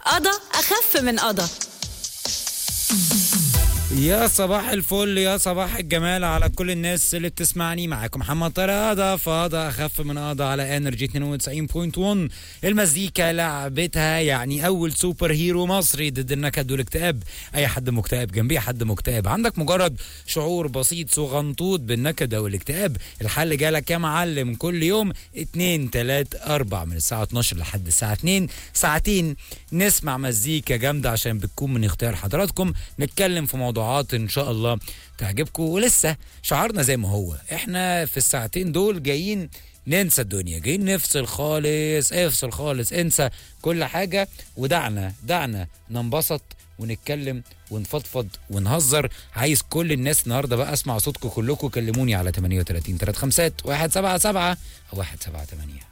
قضى أخف من قضى يا صباح الفل يا صباح الجمال على كل الناس اللي بتسمعني معاكم محمد طارق قضا فقضا اخف من قضا على انرجي 92.1 المزيكا لعبتها يعني اول سوبر هيرو مصري ضد النكد والاكتئاب اي حد مكتئب جنبيه حد مكتئب عندك مجرد شعور بسيط صغنطوط بالنكد او الاكتئاب الحل جالك يا معلم كل يوم 2 3 4 من الساعه 12 لحد الساعه 2 ساعتين نسمع مزيكا جامده عشان بتكون من اختيار حضراتكم نتكلم في موضوعات ان شاء الله تعجبكم ولسه شعارنا زي ما هو احنا في الساعتين دول جايين ننسى الدنيا جايين نفصل خالص افصل خالص انسى كل حاجة ودعنا دعنا ننبسط ونتكلم ونفضفض ونهزر عايز كل الناس النهارده بقى اسمع صوتكم كلكم كلموني على 38 3 5 177 او 178